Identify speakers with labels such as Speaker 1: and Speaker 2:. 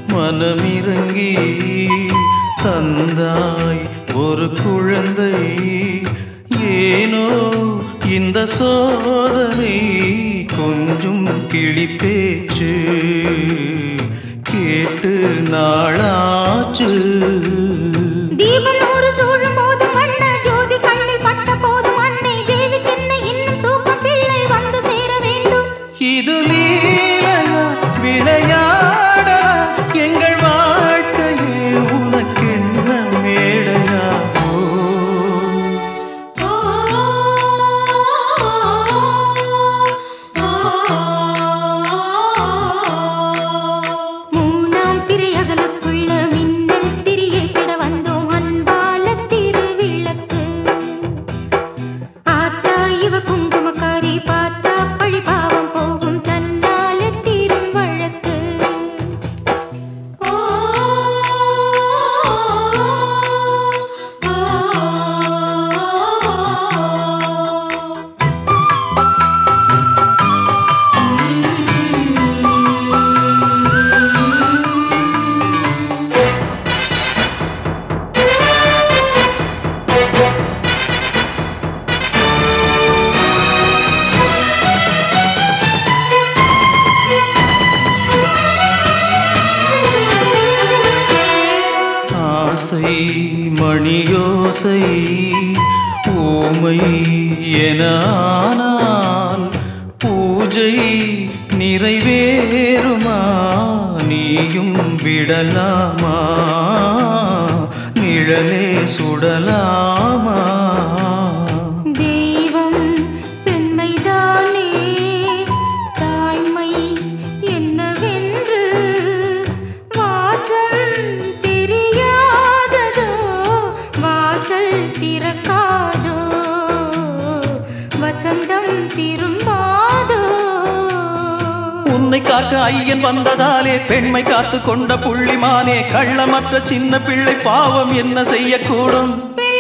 Speaker 1: மனமிறங்கி தந்தாய் ஒரு குழந்தை ஏனோ இந்த சோதனை கொஞ்சம் கிளி பேச்சு கேட்டு நாளாச்சு
Speaker 2: தீபம் நூறு சூழும் போதும் வண்ண ஜோதி கண்ணில் பட்ட போதும் அன்னை தேவிக்கென்ன இன்னும் தூக்க பிள்ளை வந்து சேர வேண்டும்
Speaker 1: இது லீலையா விளையாடா எங்கள் வாழ்க்கையே உனக்கென்ன மேடையா ஓ
Speaker 2: மூணாம் திரையகலுக்குள்ள மின்னல் திரியை கிட வந்தோம் அன்பால திருவிளக்கு ஆத்தா இவ குங்குமக்காரி பார்த்தா பழி பாவம் போகும் தன்னால தீரும் வழக்கு ஓ
Speaker 1: ஆசை மணியோசை ஊமை என ஆனால் பூஜை நிறைவேறுமா நீயும் விடலாமா நிழலே சுடலாமா
Speaker 2: தெய்வம் பெண்மைதானே தாய்மை என்னவென்று வாசம் தெரியாததோ வாசல் திறக்காதோ வசந்தம் திரும்பாதோ
Speaker 1: உன்னை காக்க ஐயன் வந்ததாலே பெண்மை காத்து கொண்ட புள்ளிமானே கள்ளமற்ற சின்ன பிள்ளை பாவம் என்ன செய்யக்கூடும்
Speaker 2: பெண்